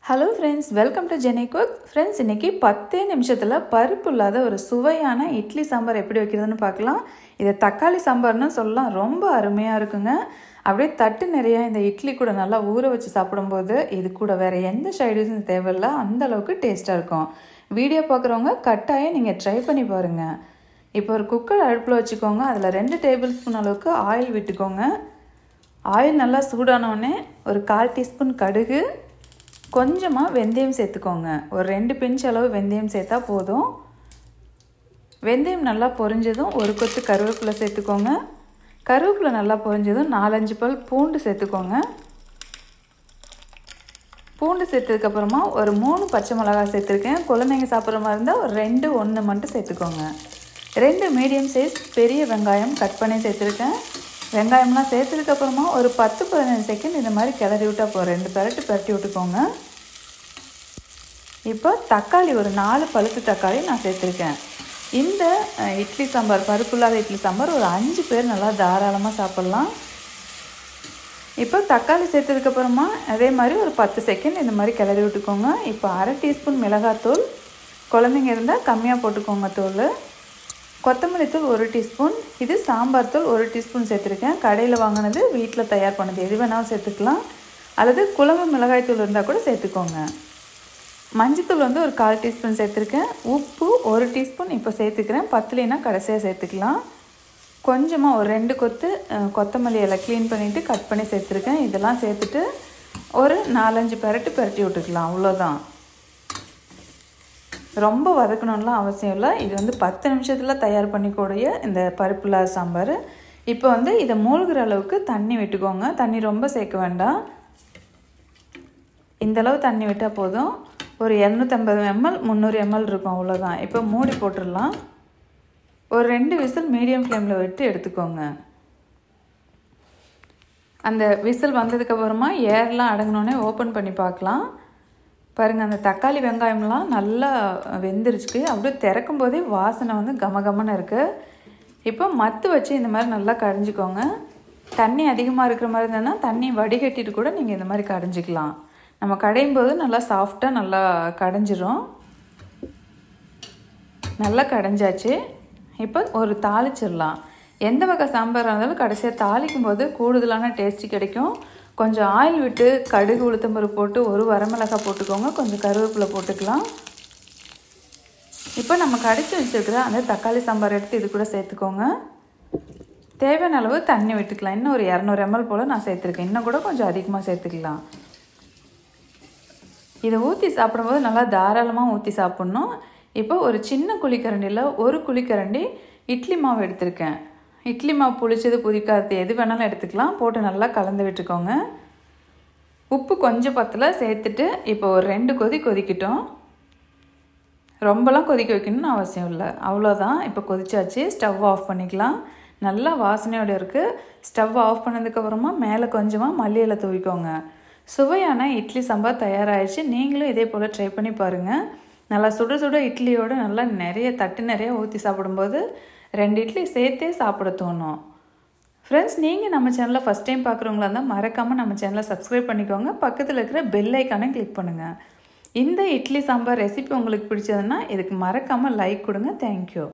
hello friends welcome to Jenny cook friends இன்றைக்கி பத்தே நிமிஷத்தில் பருப்பு இல்லாத ஒரு சுவையான இட்லி சாம்பார் எப்படி வைக்கிறதுன்னு பார்க்கலாம் இதை தக்காளி சாம்பார்னு சொல்லலாம் ரொம்ப அருமையாக இருக்குங்க அப்படியே தட்டு நிறையா இந்த இட்லி கூட நல்லா ஊற வச்சு சாப்பிடும்போது இது கூட வேறு எந்த சைடும் தேவையில்ல அந்த அளவுக்கு டேஸ்ட்டாக இருக்கும் வீடியோ பார்க்குறவங்க கட்டாயம் நீங்கள் ட்ரை பண்ணி பாருங்கள் இப்போ ஒரு குக்கர் அடுப்பில் வச்சுக்கோங்க அதில் ரெண்டு டேபிள் ஸ்பூன் அளவுக்கு ஆயில் விட்டுக்கோங்க ஆயில் நல்லா சூடானோடனே ஒரு கால் டீஸ்பூன் கடுகு கொஞ்சமாக வெந்தயம் சேர்த்துக்கோங்க ஒரு ரெண்டு பிஞ்ச் அளவு வெந்தயம் சேர்த்தா போதும் வெந்தயம் நல்லா பொரிஞ்சதும் ஒரு கொத்து கருவேப்பிலை சேர்த்துக்கோங்க கருவேப்பிலை நல்லா பொரிஞ்சதும் நாலஞ்சு பல் பூண்டு சேர்த்துக்கோங்க பூண்டு சேர்த்ததுக்கப்புறமா ஒரு மூணு பச்சை மிளகாய் சேர்த்துருக்கேன் குழந்தைங்க சாப்பிட்ற மாதிரி இருந்தால் ஒரு ரெண்டு ஒன்று மட்டும் சேர்த்துக்கோங்க ரெண்டு மீடியம் சைஸ் பெரிய வெங்காயம் கட் பண்ணி சேர்த்துருக்கேன் வெங்காயம்லாம் சேர்த்ததுக்கப்புறமா ஒரு பத்து பதினஞ்சு செகண்ட் இந்த மாதிரி கிளறி விட்டால் போகிறேன் ரெண்டு பரட்டு பரட்டி விட்டுக்கோங்க இப்போ தக்காளி ஒரு நாலு பழுத்து தக்காளி நான் சேர்த்துருக்கேன் இந்த இட்லி சாம்பார் பருப்பு இல்லாத இட்லி சாம்பார் ஒரு அஞ்சு பேர் நல்லா தாராளமாக சாப்பிட்லாம் இப்போ தக்காளி சேர்த்ததுக்கப்புறமா அதே மாதிரி ஒரு பத்து செகண்ட் இந்த மாதிரி கிளறி விட்டுக்கோங்க இப்போ அரை டீஸ்பூன் மிளகாத்தூள் குழந்தைங்க இருந்தால் கம்மியாக போட்டுக்கோங்க தூள் கொத்தமல்லி தூள் ஒரு டீஸ்பூன் இது சாம்பார் தூள் ஒரு டீஸ்பூன் சேர்த்துருக்கேன் கடையில் வாங்கினது வீட்டில் தயார் பண்ணது எது வேணாலும் சேர்த்துக்கலாம் அல்லது குழம்பு மிளகாய் தூள் இருந்தால் கூட சேர்த்துக்கோங்க மஞ்சத்தூள் வந்து ஒரு கால் டீஸ்பூன் சேர்த்துருக்கேன் உப்பு ஒரு டீஸ்பூன் இப்போ சேர்த்துக்கிறேன் பத்துலேனா கடைசியாக சேர்த்துக்கலாம் கொஞ்சமாக ஒரு ரெண்டு கொத்து கொத்தமல்லி எல்லாம் க்ளீன் பண்ணிவிட்டு கட் பண்ணி சேர்த்துருக்கேன் இதெல்லாம் சேர்த்துட்டு ஒரு நாலஞ்சு பெரட்டு பெரட்டி விட்டுக்கலாம் அவ்வளோதான் ரொம்ப வதக்கணும்லாம் அவசியம் இல்லை இது வந்து பத்து நிமிஷத்தில் தயார் பண்ணிக்கூடிய இந்த பருப்புலா சாம்பார் இப்போ வந்து இதை மூழ்கிற அளவுக்கு தண்ணி விட்டுக்கோங்க தண்ணி ரொம்ப சேர்க்க வேண்டாம் இந்தளவு தண்ணி விட்டால் போதும் ஒரு இரநூத்தம்பது எம்எல் முந்நூறு எம்எல் இருக்கும் அவ்வளோதான் இப்போ மூடி போட்டுடலாம் ஒரு ரெண்டு விசில் மீடியம் ஃப்ளேமில் விட்டு எடுத்துக்கோங்க அந்த விசில் வந்ததுக்கப்புறமா ஏர்லாம் அடங்கினோடனே ஓப்பன் பண்ணி பார்க்கலாம் பாருங்கள் அந்த தக்காளி வெங்காயம்லாம் நல்லா வெந்துருச்சு அப்படியே திறக்கும் போதே வாசனை வந்து கமகமன்னு இருக்குது இப்போ மத்து வச்சு இந்த மாதிரி நல்லா கடைஞ்சிக்கோங்க தண்ணி அதிகமாக இருக்கிற மாதிரி இருந்ததுன்னா தண்ணி வடிகட்டிட்டு கூட நீங்கள் இந்த மாதிரி கடைஞ்சிக்கலாம் நம்ம கடையும் போது நல்லா சாஃப்டாக நல்லா கடைஞ்சிரும் நல்லா கடைஞ்சாச்சு இப்போ ஒரு தாளிச்சிடலாம் எந்த வகை சாம்பாராக இருந்தாலும் கடைசியாக தாளிக்கும் போது கூடுதலான டேஸ்ட்டு கிடைக்கும் கொஞ்சம் ஆயில் விட்டு கடுகு உளுத்தம்பருப்பு போட்டு ஒரு வரமிளகாய் போட்டுக்கோங்க கொஞ்சம் கருவேப்பிலை போட்டுக்கலாம் இப்போ நம்ம கடிச்சு வச்சுருக்கிற அந்த தக்காளி சாம்பார் எடுத்து இது கூட சேர்த்துக்கோங்க தேவையான அளவு தண்ணி விட்டுக்கலாம் இன்னும் ஒரு இரநூறு எம்எல் போல் நான் சேர்த்துருக்கேன் இன்னும் கூட கொஞ்சம் அதிகமாக சேர்த்துக்கலாம் இதை ஊற்றி சாப்பிடும்போது நல்லா தாராளமாக ஊற்றி சாப்பிட்ணும் இப்போ ஒரு சின்ன குழிக்கரண்டியில் ஒரு குழிக்கரண்டி இட்லி மாவு எடுத்திருக்கேன் இட்லி மாவு புளிச்சது புதிக்காது எது வேணாலும் எடுத்துக்கலாம் போட்டு நல்லா கலந்து விட்டுக்கோங்க உப்பு கொஞ்சம் பத்தில் சேர்த்துட்டு இப்போ ஒரு ரெண்டு கொதி கொதிக்கிட்டோம் ரொம்பலாம் கொதிக்க வைக்கணும்னு அவசியம் இல்லை அவ்வளோதான் இப்போ கொதிச்சாச்சு ஸ்டவ் ஆஃப் பண்ணிக்கலாம் நல்லா வாசனையோடு இருக்குது ஸ்டவ் ஆஃப் பண்ணதுக்கப்புறமா மேலே கொஞ்சமாக மல்லியில் தூவிக்கோங்க சுவையான இட்லி சாம்பார் தயாராகிடுச்சு நீங்களும் இதே போல் ட்ரை பண்ணி பாருங்கள் நல்லா சுட சுட இட்லியோடு நல்லா நிறைய தட்டு நிறைய ஊற்றி சாப்பிடும்போது ரெண்டு இட்லி சேர்த்தே சாப்பிட தோணும் ஃப்ரெண்ட்ஸ் நீங்கள் நம்ம சேனலை ஃபஸ்ட் டைம் பார்க்குறவங்களா இருந்தால் மறக்காமல் நம்ம சேனலை சப்ஸ்கிரைப் பண்ணிக்கோங்க பக்கத்தில் இருக்கிற பெல் ஐக்கானை கிளிக் பண்ணுங்கள் இந்த இட்லி சாம்பார் ரெசிபி உங்களுக்கு பிடிச்சதுன்னா இதுக்கு மறக்காமல் லைக் கொடுங்க தேங்க்யூ